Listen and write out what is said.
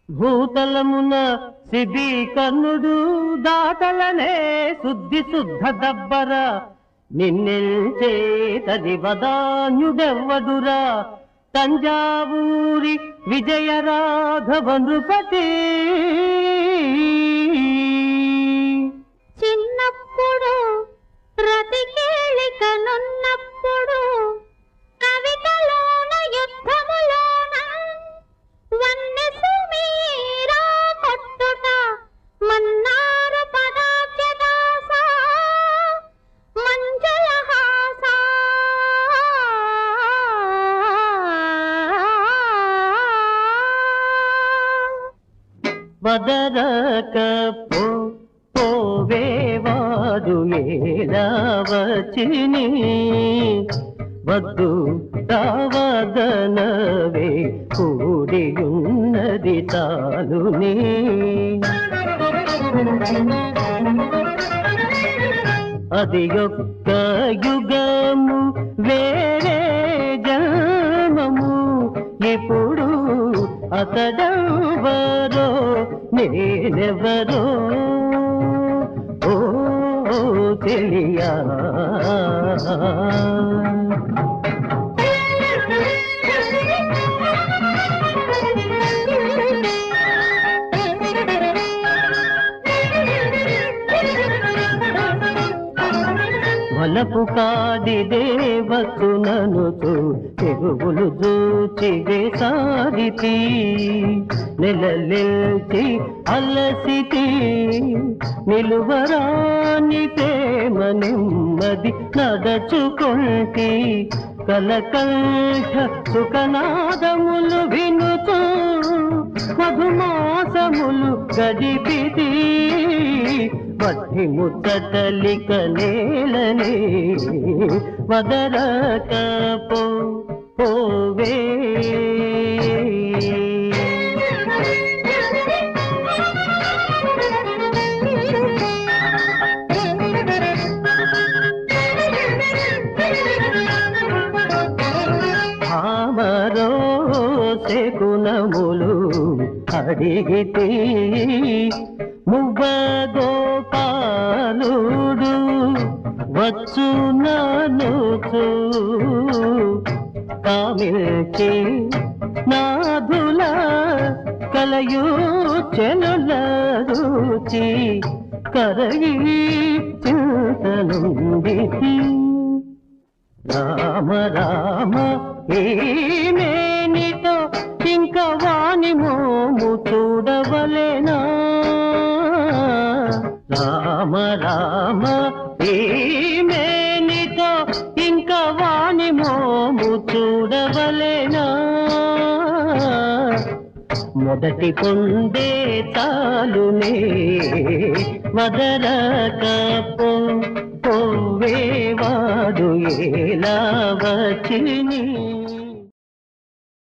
భూతలమున CB కర్ణుడు దాటలనే శుద్ధి శుద్ధ దబ్బర నిన్నెల్చేతది వదాన్యుడెవ్వడురా తంజావూరి విజయ రాఘవ నృపతి చిన్నప్పుడు రతికేళికనున్నప్పుడు కవితలోన యుద్ధములోన వన్నె సుమీరా కొట్టుట మన్నారు పదాబ్జదాస మంజులహాస వదరక పో పోవేవాడు ఎలా వచ్చిని వద్దు తావదనవే కూడియున్నది తాలుని అది యొక్క యుగము వేరే జన్మము ఇప్పుడు అతడెవరో నేనెవరో ఓ తెలియా వలపు కాడి దేవసుననుతూ తెగులు దూచి వేసారితి నెలలిల్చి అలసితి నిలువరాని ప్రేమ నెమ్మది నడచుకొంటి కలకంఠ సుఖనాదములు వినుతూ మధుమాసములు గడిపితి వట్టి ముద్దటలిక నేలనే వదరక పో పోవే భామరో శకునములు అడిగితే మువ్వ గోపాలుడు వచ్చు ననుచు కామిల్చి నాదుల కలయు చెలుల రుచి కరగి చింతనుండితి రామ రామ ఏమేనితో ఇంక వాణి మోము చూడవలేనా రామ రామ ఏమేనితో ఇంక వాణి మోము చూడవలేనా మొదటి పొందే తాలునే వదరక పో పోవేవాడు ఎలా వచ్చిని